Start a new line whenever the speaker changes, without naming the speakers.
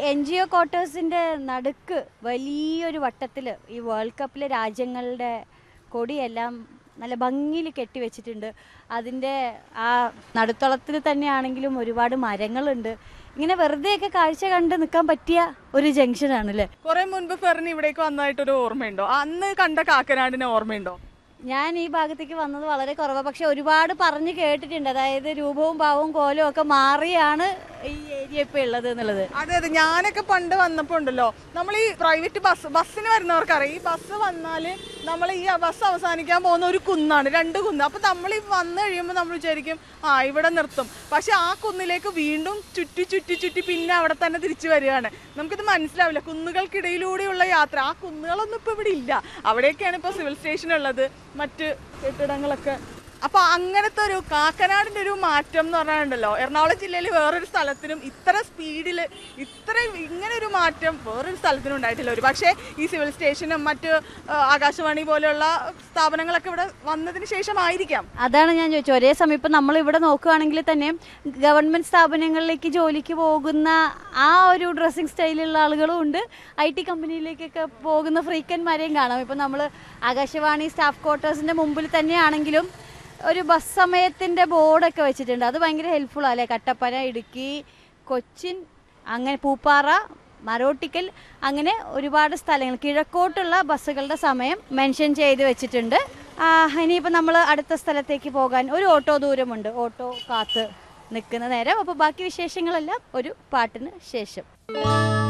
N G O ക്വാർട്ടേഴ്സിൻ്റെ നടുക്ക് വലിയൊരു വട്ടത്തിൽ ഈ വേൾഡ് കപ്പിലെ രാജ്യങ്ങളുടെ കൊടിയെല്ലാം നല്ല ഭംഗിയിൽ കെട്ടിവെച്ചിട്ടുണ്ട് അതിൻ്റെ ആ നടുത്തളത്തിൽ തന്നെയാണെങ്കിലും ഒരുപാട് മരങ്ങളുണ്ട് ഇങ്ങനെ വെറുതെയൊക്കെ കാഴ്ച കണ്ട് നിൽക്കാൻ പറ്റിയ ഒരു ജംഗ്ഷനാണ് അല്ലേ
കുറെ മുൻപ് ഫെറിന് ഇവിടേക്ക് വന്നതായിട്ടൊരു ഓർമ്മയുണ്ടോ അന്ന് കണ്ട കാക്കനാടിനെ ഓർമ്മയുണ്ടോ
ഞാൻ ഈ ഭാഗത്തേക്ക് വന്നത് വളരെ കുറവാണ് പക്ഷെ ഒരുപാട് പറഞ്ഞ് കേട്ടിട്ടുണ്ട് അതായത് രൂപവും ഭാവവും കോലവും ഒക്കെ മാറിയാണ് ഈ ഏരിയ ഇപ്പോൾ ഉള്ളത് എന്നുള്ളത്
അതെ അതെ ഞാനൊക്കെ പണ്ട് വന്നപ്പോ ഉണ്ടല്ലോ നമ്മൾ ഈ പ്രൈവറ്റ് ബസ് ബസ്സിന് വരുന്നവർക്കറിയാം ഈ ബസ് വന്നാല് നമ്മൾ ഈ ബസ് അവസാനിക്കാൻ പോകുന്ന ഒരു കുന്നാണ് രണ്ട് കുന്ന് അപ്പൊ നമ്മൾ ഈ വന്നു കഴിയുമ്പോൾ നമ്മൾ വിചാരിക്കും ആ ഇവിടെ നിർത്തും പക്ഷെ ആ കുന്നിലേക്ക് വീണ്ടും ചുറ്റി ചുറ്റി ചുറ്റി പിന്നെ അവിടെ തന്നെ തിരിച്ചു വരികയാണ് നമുക്കിത് മനസ്സിലാവില്ല കുന്നുകൾക്കിടയിലൂടെയുള്ള യാത്ര ആ കുന്നുകളൊന്നും ഇപ്പൊ ഇവിടെ ഇല്ല അവിടെയൊക്കെയാണ് ഇപ്പൊ സിവിൽ സ്റ്റേഷൻ ഉള്ളത് മറ്റ് കെട്ടിടങ്ങളൊക്കെ അപ്പൊ അങ്ങനത്തെ ഒരു കാക്കനാടിന്റെ ഒരു മാറ്റം എന്ന് പറഞ്ഞാലുണ്ടല്ലോ എറണാകുളം ജില്ലയിൽ വേറൊരു സ്ഥലത്തിനും ഇത്ര സ്പീഡിൽ ഇത്ര ഇങ്ങനെ ഒരു മാറ്റം വേറൊരു സ്ഥലത്തിനും ഉണ്ടായിട്ടില്ല ഒരു പക്ഷേ ഈ സിവിൽ സ്റ്റേഷനും മറ്റ് ആ, ആകാശവാണി പോലെയുള്ള സ്ഥാപനങ്ങളൊക്കെ ഇവിടെ വന്നതിന് ശേഷമായിരിക്കാം
അതാണ് ഞാൻ ചോദിച്ചത് ഒരേ സമയം ഇപ്പം നമ്മൾ ഇവിടെ നോക്കുകയാണെങ്കിൽ തന്നെ ഗവൺമെൻറ് സ്ഥാപനങ്ങളിലേക്ക് ജോലിക്ക് പോകുന്ന ആ ഒരു ഡ്രസ്സിങ് സ്റ്റൈലുള്ള ആളുകളും ഉണ്ട് ഐ ടി കമ്പനിയിലേക്കൊക്കെ പോകുന്ന ഫ്രീക്കന്മാരെയും കാണാം ഇപ്പം നമ്മൾ ആകാശവാണി സ്റ്റാഫ് ക്വാർട്ടേഴ്സിൻ്റെ മുമ്പിൽ തന്നെയാണെങ്കിലും ഒരു ബസ് സമയത്തിൻ്റെ ബോർഡൊക്കെ വെച്ചിട്ടുണ്ട് അത് ഭയങ്കര ഹെൽപ്ഫുൾ അല്ലേ കട്ടപ്പന ഇടുക്കി കൊച്ചിൻ അങ്ങനെ പൂപ്പാറ മരോട്ടിക്കൽ അങ്ങനെ ഒരുപാട് സ്ഥലങ്ങൾ കിഴക്കോട്ടുള്ള ബസ്സുകളുടെ സമയം മെൻഷൻ ചെയ്ത് വെച്ചിട്ടുണ്ട് ആ, ഇനിയിപ്പോൾ നമ്മൾ അടുത്ത സ്ഥലത്തേക്ക് പോകാൻ ഒരു ഓട്ടോ ദൂരമുണ്ട് ഓട്ടോ കാത്ത് നിൽക്കുന്ന നേരം അപ്പോൾ ബാക്കി വിശേഷങ്ങളെല്ലാം ഒരു പാട്ടിന് ശേഷം